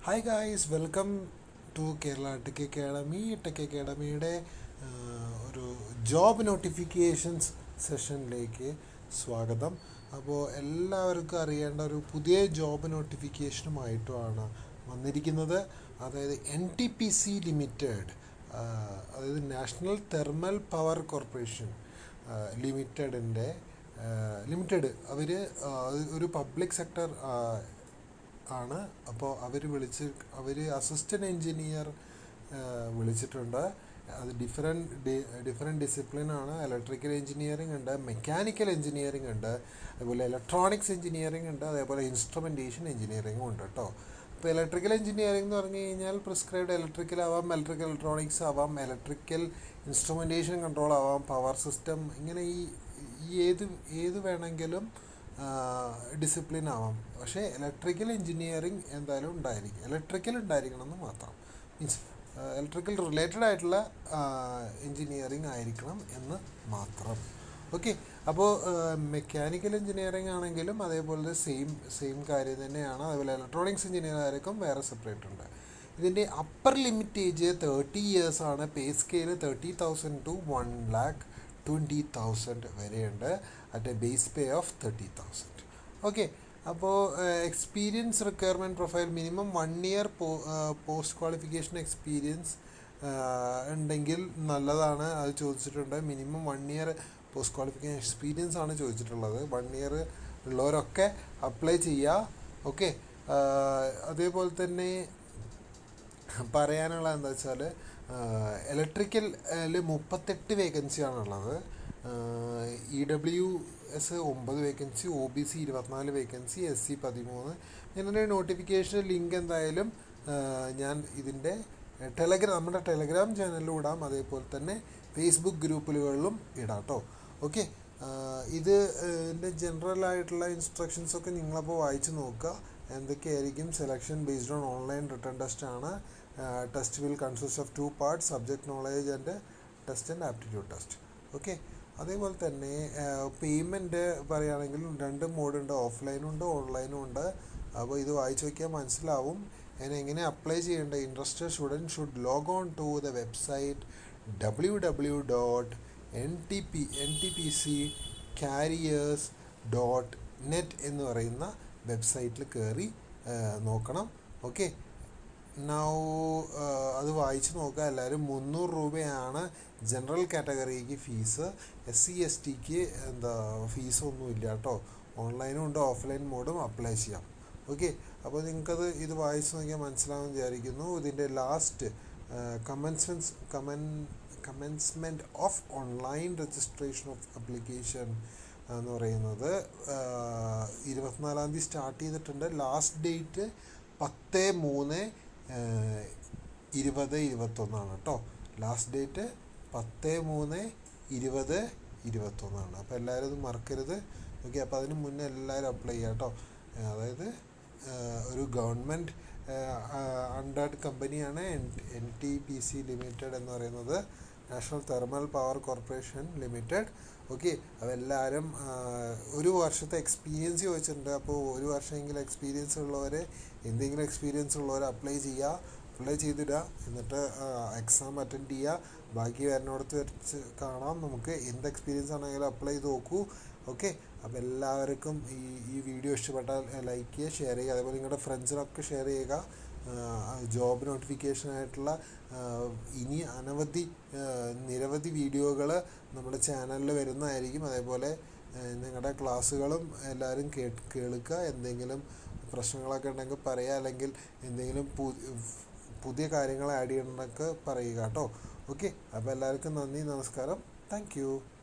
hi guys welcome to Kerala tech academy tech അക്കാഡമിയുടെ ഒരു job notifications സെഷനിലേക്ക് സ്വാഗതം അപ്പോൾ എല്ലാവർക്കും അറിയേണ്ട ഒരു പുതിയ ജോബ് നോട്ടിഫിക്കേഷനുമായിട്ടുമാണ് വന്നിരിക്കുന്നത് അതായത് N T P C limited അതായത് നാഷണൽ തെർമൽ പവർ കോർപ്പറേഷൻ ലിമിറ്റഡിൻ്റെ ലിമിറ്റഡ് അവർ ഒരു പബ്ലിക് സെക്ടർ ആണ് അപ്പോൾ അവർ വിളിച്ച് അവർ അസിസ്റ്റൻറ്റ് എൻജിനീയർ വിളിച്ചിട്ടുണ്ട് അത് ഡിഫറെൻറ്റ് ഡിഫറെൻറ്റ് ഡിസിപ്ലിനാണ് ഇലക്ട്രിക്കൽ എഞ്ചിനീയറിംഗ് ഉണ്ട് മെക്കാനിക്കൽ എഞ്ചിനീയറിംഗ് ഉണ്ട് അതുപോലെ ഇലക്ട്രോണിക്സ് എഞ്ചിനീയറിംഗ് ഉണ്ട് അതേപോലെ ഇൻസ്ട്രുമെൻറ്റേഷൻ എഞ്ചിനീയറിംഗും ഉണ്ട് കേട്ടോ ഇപ്പോൾ ഇലക്ട്രിക്കൽ എഞ്ചിനീയറിംഗ് എന്ന് പറഞ്ഞു കഴിഞ്ഞാൽ പ്രിസ്ക്രൈബ്ഡ് ഇലക്ട്രിക്കൽ ആവാം ഇലക്ട്രിക്കൽ ഇലക്ട്രോണിക്സ് ആവാം ഇലക്ട്രിക്കൽ ഇൻസ്ട്രുമെൻറ്റേഷൻ കൺട്രോൾ ആവാം പവർ സിസ്റ്റം ഇങ്ങനെ ഈ ഈ ഏത് ഏത് വേണമെങ്കിലും ഡിസിപ്ലിൻ ആവാം പക്ഷേ ഇലക്ട്രിക്കൽ എഞ്ചിനീയറിംഗ് എന്തായാലും ഉണ്ടായിരിക്കും ഇലക്ട്രിക്കൽ ഉണ്ടായിരിക്കണം എന്ന് മാത്രം മീൻസ് ഇലക്ട്രിക്കൽ റിലേറ്റഡ് ആയിട്ടുള്ള എഞ്ചിനീയറിംഗ് ആയിരിക്കണം എന്ന് മാത്രം ഓക്കെ അപ്പോൾ മെക്കാനിക്കൽ എഞ്ചിനീയറിംഗ് ആണെങ്കിലും അതേപോലെ സെയിം സെയിം കാര്യം തന്നെയാണ് അതേപോലെ ഇലക്ട്രോണിക്സ് എഞ്ചിനീയർ ആയിരിക്കും വേറെ സെപ്പറേറ്റ് ഉണ്ട് ഇതിൻ്റെ upper limit age thirty years ആണ് pay scale thirty thousand to one lakh twenty thousand വരെയുണ്ട് at a base pay of thirty thousand okay അപ്പോൾ experience requirement profile minimum one year post qualification experience ഉണ്ടെങ്കിൽ നല്ലതാണ് അത് ചോദിച്ചിട്ടുണ്ട് minimum one year post qualification experience ആണ് ചോദിച്ചിട്ടുള്ളത് one year ഉള്ളവരൊക്കെ apply ചെയ്യുക ഓക്കെ അതേപോലെ തന്നെ പറയാനുള്ള എന്താ വെച്ചാൽ ഇലക്ട്രിക്കൽ മുപ്പത്തെട്ട് വേക്കൻസിയാണുള്ളത് ഇ ഡബ്ല്യു എസ് ഒമ്പത് വേക്കൻസി ഒ ബി സി ഇരുപത്തിനാല് വേക്കൻസി എസ് സി പതിമൂന്ന് ഇതിൻ്റെ നോട്ടിഫിക്കേഷൻ ലിങ്ക് എന്തായാലും ഞാൻ ഇതിൻ്റെ ടെലഗ്രാം നമ്മുടെ ടെലഗ്രാം ചാനലിലും ഇടാം അതേപോലെ തന്നെ ഫേസ്ബുക്ക് ഗ്രൂപ്പുകളിലും ഇടാം കേട്ടോ ഓക്കെ ഇത് ഇതിൻ്റെ ജനറൽ ആയിട്ടുള്ള ഇൻസ്ട്രക്ഷൻസ് ഒക്കെ നിങ്ങളപ്പോൾ വായിച്ച് നോക്കുക എന്തൊക്കെയായിരിക്കും selection based on online written test ആണ് test will consist of two parts subject knowledge and test and aptitude test okay അതേപോലെ തന്നെ പേയ്മെൻറ്റ് പറയുകയാണെങ്കിൽ രണ്ട് മോഡുണ്ട് ഓഫ്ലൈനും ഉണ്ട് ഓൺലൈനും ഉണ്ട് അപ്പോൾ ഇത് വായിച്ച് നോക്കിയാൽ മനസ്സിലാവും അതിന് എങ്ങനെ അപ്ലൈ ചെയ്യേണ്ടത് interested student should log on to the website W W dot N T P N T P C careers dot net എന്ന് പറയുന്ന വെബ്സൈറ്റിൽ കയറി നോക്കണം ഓക്കെ നൗ അത് വായിച്ച് നോക്കുക എല്ലാവരും മുന്നൂറ് രൂപയാണ് ജനറൽ കാറ്റഗറിക്ക് ഫീസ് എസ് സി എസ് ടിക്ക് എന്താ ഫീസൊന്നും ഇല്ല കേട്ടോ ഓൺലൈനും ഉണ്ട് ഓഫ്ലൈൻ മോഡും അപ്ലൈ ചെയ്യാം ഓക്കെ അപ്പോൾ നിങ്ങൾക്കത് ഇത് വായിച്ച് നോക്കിയാൽ മനസ്സിലാവുമെന്ന് വിചാരിക്കുന്നു ഇതിൻ്റെ ലാസ്റ്റ് കമൻസ്മെൻസ് കമൻ commencement of online registration of application എന്ന് പറയുന്നത് ഇരുപത്തിനാലാം തീയതി സ്റ്റാർട്ട് ചെയ്തിട്ടുണ്ട് ലാസ്റ്റ് ഡേറ്റ് പത്ത് മൂന്ന് ഇരുപത് ഇരുപത്തൊന്നാണ് കേട്ടോ ലാസ്റ്റ് ഡേറ്റ് പത്ത് മൂന്ന് ഇരുപത് ഇരുപത്തൊന്നാണ് അപ്പോൾ എല്ലാവരും ഇത് മറക്കരുത് ഓക്കെ അപ്പോൾ അതിന് മുന്നേ എല്ലാവരും അപ്ലൈ ചെയ്യുക കേട്ടോ അതായത് ഒരു ഗവൺമെൻറ് അണ്ടർഡ് കമ്പനിയാണ് N T P C limited എന്ന് പറയുന്നത് national thermal power corporation limited okay അപ്പോൾ എല്ലാവരും ഒരു വർഷത്തെ എക്സ്പീരിയൻസ് ചോദിച്ചിട്ടുണ്ട് അപ്പോൾ ഒരു വർഷമെങ്കിലും എക്സ്പീരിയൻസ് ഉള്ളവരെ എന്തെങ്കിലും എക്സ്പീരിയൻസ് ഉള്ളവർ അപ്ലൈ ചെയ്യുക അപ്ലൈ ചെയ്തിടുക എന്നിട്ട് എക്സാം അറ്റൻഡ് ചെയ്യുക ബാക്കി വരുന്നിടത്ത് വെച്ച് കാണാം നമുക്ക് എന്ത് എക്സ്പീരിയൻസ് ആണെങ്കിലും അപ്ലൈ ചെയ്ത് നോക്കൂ ഓക്കെ അപ്പോൾ എല്ലാവർക്കും ഈ ഈ വീഡിയോ ഇഷ്ടപ്പെട്ടാൽ ലൈക്ക് ചെയ്യുക ഷെയർ ചെയ്യുക അതേപോലെ നിങ്ങളുടെ ഫ്രണ്ട്സിനൊക്കെ ഷെയർ ചെയ്യുക ജോബ് നോട്ടിഫിക്കേഷൻ ആയിട്ടുള്ള ഇനി അനവധി നിരവധി വീഡിയോകൾ നമ്മുടെ ചാനലിൽ വരുന്നതായിരിക്കും അതേപോലെ നിങ്ങളുടെ ക്ലാസ്സുകളും എല്ലാവരും കേ കേൾക്കുക എന്തെങ്കിലും പ്രശ്നങ്ങളൊക്കെ ഉണ്ടെങ്കിൽ പറയുക അല്ലെങ്കിൽ എന്തെങ്കിലും പുതിയ കാര്യങ്ങൾ ആഡ് ചെയ്യണമെന്നൊക്കെ പറയുക കേട്ടോ ഓക്കെ അപ്പോൾ എല്ലാവർക്കും നന്ദി നമസ്കാരം താങ്ക്